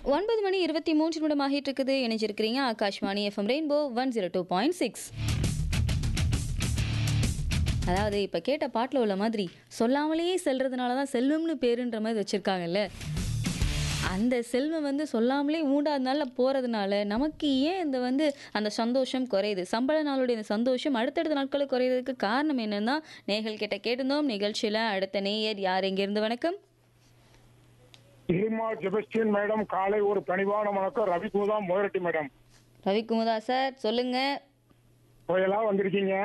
ஒன்பது மணி இருபத்தி மூன்று நிமிடம் ஆகிட்டு இருக்குது இணைஞ்சிருக்கிறீங்க Akashvani FM rainbow one zero two point six அதாவது இப்போ கேட்ட பாட்டில் உள்ள மாதிரி சொல்லாமலேயே செல்றதுனால தான் செல்வம்னு பேருன்ற மாதிரி வச்சுருக்காங்கல்ல அந்த செல்வம் வந்து சொல்லாமலே மூன்றாவது நாளில் போகிறதுனால நமக்கு ஏன் இந்த வந்து அந்த சந்தோஷம் குறையுது சம்பள நாளுடைய இந்த சந்தோஷம் அடுத்தடுத்த நாட்களுக்கு குறையிறதுக்கு காரணம் என்னன்னா நேர்கள் கிட்ட கேட்டிருந்தோம் நிகழ்ச்சியில் அடுத்த நேயர் யார் எங்கேருந்து வணக்கம் இலிமா ஜெபஸ்டின் மேடம் காலை ஒரு பணிவான வணக்கம் ரவிகுமுதா மோரட்டி மேடம் ரவிக்குமுதா சார் சொல்லுங்க புயலா வந்திருக்கீங்க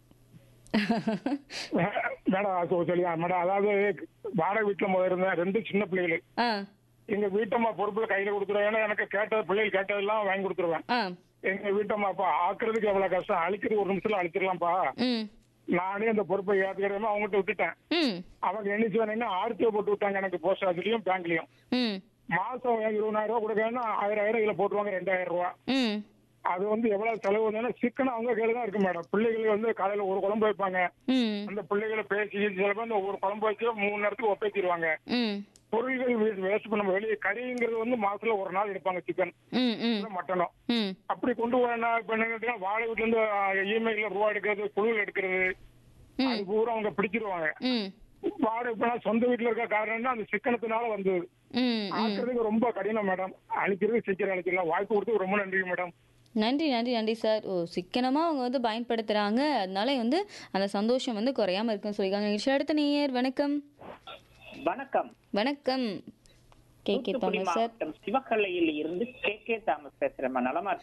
மேடம் அது சொல்லி மேடம் அதாவது வாடகை வீட்டுல முதல்ல இருந்தேன் ரெண்டு சின்ன பிள்ளைகள் ஆ எங்க வீட்டம்மா பொறுப்புல கையில கொடுத்துருவேன் ஏன்னா எனக்கு கேட்ட பிள்ளைகள் கேட்டதெல்லாம் வாங்கி கொடுத்துருவேன் ஆ எங்க வீட்டம்மா அப்பா ஆக்குறதுக்கு எவ்வளவு கஷ்டம் அழிக்கிறது ஒரு நிமிஷத்துல அழிச்சிடலாம்ப்பா ம் நானே அந்த பொறுப்பை ஏத்துக்கிறேன் அவங்ககிட்ட விட்டுட்டேன் ம் அவங்க எண்ணிச்சு வேணும்னா ஆர்டிஓ போட்டு விட்டாங்க எனக்கு போஸ்ட் ஆஃபீஸ்லயும் பேங்க்லயும் ம் மாசம் இருபதாயிரம் ரூபாய் கொடுக்கணும்னா ஆயிரம் ஆயிரம் இதுல போட்டுருவாங்க ரெண்டாயிரம் ரூபாய் ம் அது வந்து எவ்வளவு செலவு வந்ததுன்னா சிக்கனம் அவங்க கையில தான் இருக்கு மேடம் பிள்ளைகள் வந்து காலையில ஒரு குழம்பு வைப்பாங்க ம் அந்த பிள்ளைகளை பேசி சில பேர் அந்த ஒரு குழம்பு வச்சு மூணு நேரத்துக்கு ஒப்பேத்திடுவாங்க ம் பொருள்கள் வேஸ்ட் பண்ண வெளியே கறிங்கிறது வந்து மாசத்துல ஒரு நாள் எடுப்பாங்க சிக்கன் ம் ம் மட்டனும் ம் அப்படி கொண்டு வரனா இப்ப என்ன கேட்டீங்கன்னா, வாழை வீட்டுல இருந்து இமெயில ரூபா எடுக்கிறது குழுவில் எடுக்கிறது அது பூரா அவங்க பிடிச்சிருவாங்க ம் வாடகை இப்ப நான் சொந்த வீட்டுல இருக்க காரணம்னா அந்த சிக்கனத்தினால வந்தது ம் ஆக்குறதுக்கு ரொம்ப கடினம் மேடம் அழிக்கிறது சீக்கிரம் அழிச்சிடலாம் வாய்ப்பு கொடுத்து ரொம்ப நன்றி மேடம் நன்றி நன்றி நன்றி சார் ஓ சிக்கனமாக அவங்க வந்து பயன்படுத்துகிறாங்க அதனால வந்து அந்த சந்தோஷம் வந்து குறையாம இருக்குன்னு சொல்லியிருக்காங்க நிகழ்ச்சி அடுத்த நேயர் வணக்கம் வணக்கம் வணக்கம் K K Thoothukudi Thomas sir மாவட்டம் சிவகலையில் இருந்து கே கே தாமஸ் பேசுறேன் நலமா